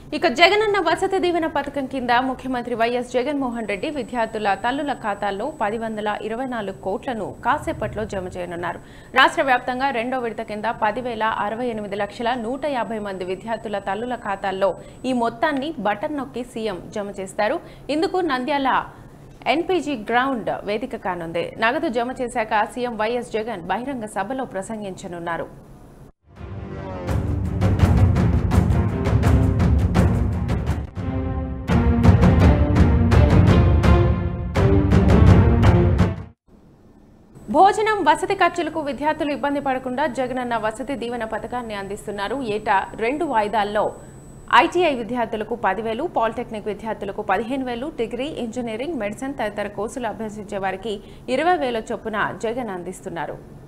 ఇక జగనన్న వసతి దీవెన పథకం కింద ముఖ్యమంత్రి వైఎస్ జగన్మోహన్ రెడ్డి విద్యార్థుల తల్లుల ఖాతాల్లో పది వందల ఇరవై నాలుగు కోట్లను కాసేపట్లో జమ చేయనున్నారు రాష్ట్ర వ్యాప్తంగా రెండో విడత కింద పదివేల అరవై ఎనిమిది లక్షల నూట యాభై మంది విద్యార్థుల తల్లుల ఖాతాల్లో ఈ మొత్తాన్ని బటన్ నొక్కి సీఎం జమ చేస్తారు ఇందుకు నంద్యాల ఎన్పీజీ గ్రౌండ్ వేదిక కానుంది నగదు జమ చేశాక సీఎం వైఎస్ జగన్ బహిరంగ సభలో ప్రసంగించనున్నారు భోజనం వసతి ఖర్చులకు విద్యార్థులు ఇబ్బంది పడకుండా జగనన్న వసతి దీవెన పథకాన్ని అందిస్తున్నారు ఏటా రెండు వాయిదాల్లో ఐటీఐ విద్యార్థులకు పదివేలు పాలిటెక్నిక్ విద్యార్థులకు పదిహేను వేలు డిగ్రీ ఇంజనీరింగ్ మెడిసిన్ తదితర కోర్సులు అభ్యసించే వారికి ఇరవై వేల చొప్పున జగన్ అందిస్తున్నారు